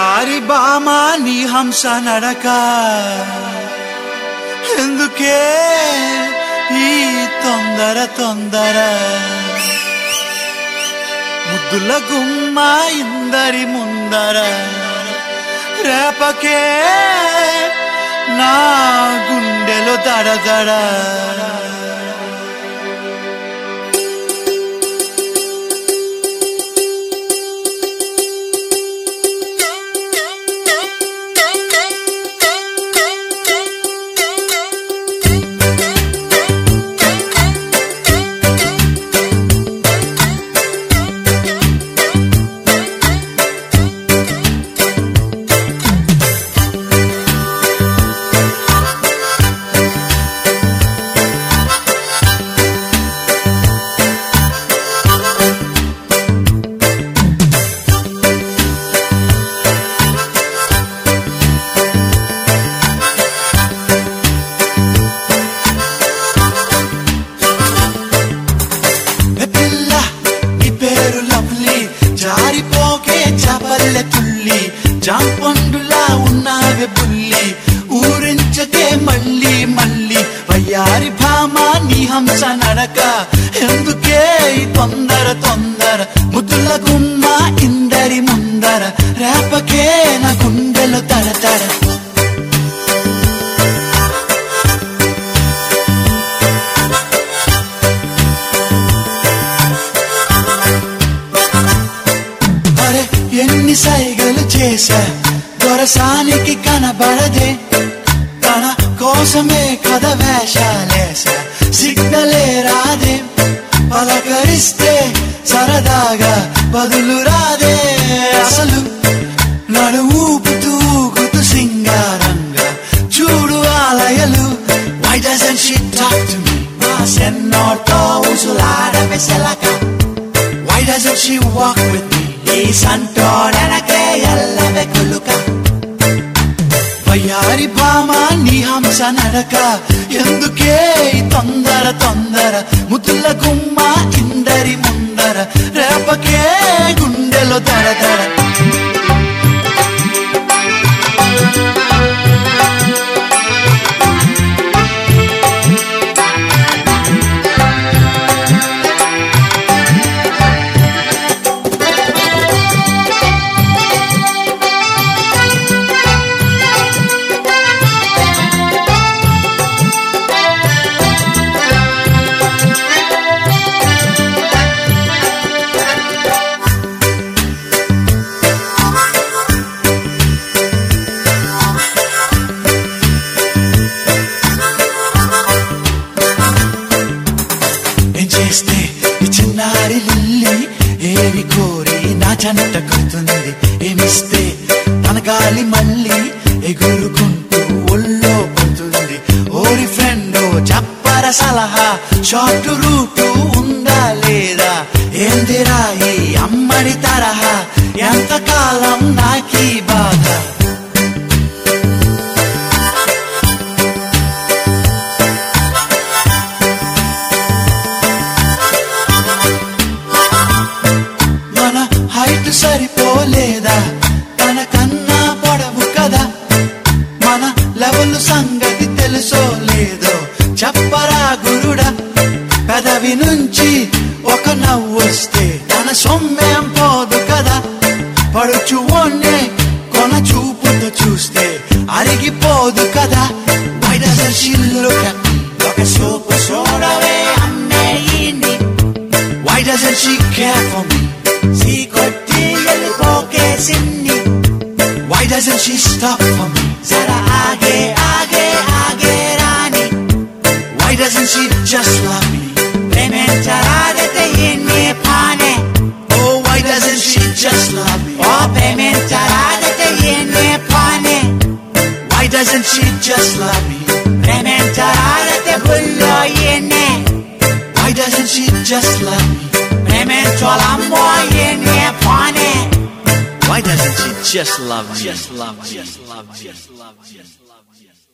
వయ్యారి బామా నీ హంస నడక ఎందుకే ఈ తొందర తొందర ముద్దుల గుమ్మ ఇందరి ముందర రేపకే నా గుండెలో దడదడ ఏ పిల్ల నీ పేరు లవ్లీ జారిపోకే చపల్లె తుల్లి జాంపండులా ఉన్నావే బుల్లి ఊరించకే మళ్ళీ మళ్ళీ వయ్యారి భామ నీ హంస నడక ఎందుకే ఈ తొందర తొందర ముద్దుల గుమ్మ ఇందరి ముందర రేపకే నా గుండెలు తడతడ అరే ఎన్ని సైగలు చేశా దొరసానికి కనబడదే తన కోసమే కథ వేషాలేసా సిగ్నలే రాదే పలకరిస్తే సరదాగా బదులు రాదే అసలు నడు ఊపుతూ ఊగుతూ సింగారంగా చూడు ఆలయలు Why doesn't she talk to me? మా సెన్నోతో ఉసులాడ వెసలక Why doesn't she walk with me? ఈ సంటోడనకే ఎల్లవె కులుక వయ్యారి భామ నీ హంస నడక ఎందుకే ఈ తొందర తొందర ముద్దుల గుమ్మ ఇందరి ముందర రేపకే గుండెలో దడదడ ఏం చేస్తే ఈ చిన్నారి లిల్లి ఏమి కోరి నా జంట కడుతుంది ఏమిస్తే తన గాలి మళ్ళీ ఎగురుకుంటూ ఒళ్ళో పడుతుంది ఓరి ఫ్రెండ్ చెప్పర సలహా షార్ట్ రూటు ఉందా లేదా ఏందిరా ఈ అమ్మడి తరహా ఎంతకాలం నాకీ బాధ మన హైట్ సరిపోలేదా తన కన్నా పొడవు కదా మన లెవెల్ సంగతి తెలుసో లేదో చెప్పరా గురుడా పెదవి నుంచి ఒక నవ్వు వస్తే తన సొమ్మేం పోదు కదా పడుచు ఒన్నే కొన చూపుతో చూస్తే అరిగిపోదు కదా బయట శిల్లు ఒక సోపు చూడవే అమ్మేయింది Why doesn't she care for me? సీకొట్టి వెళ్ళిపోకేసింది Why doesn't she stop for me? జర ఆగే ఆగే ఆగే రాని Why doesn't she just love me? ప్రేమించరాదతే ఎన్నే పానే Oh, why doesn't she just love me? ఓ ప్రేమించరాదతే ఎన్నే పానే Why doesn't she just love me? ప్రేమించరాదతే బుల్లో ఎన్నే Why doesn't she just love me? ప్రేమించాలమ్మో ఎన్నే పానే Why doesn't she just love me? Just love me. Just love me. Just love me. Just love me.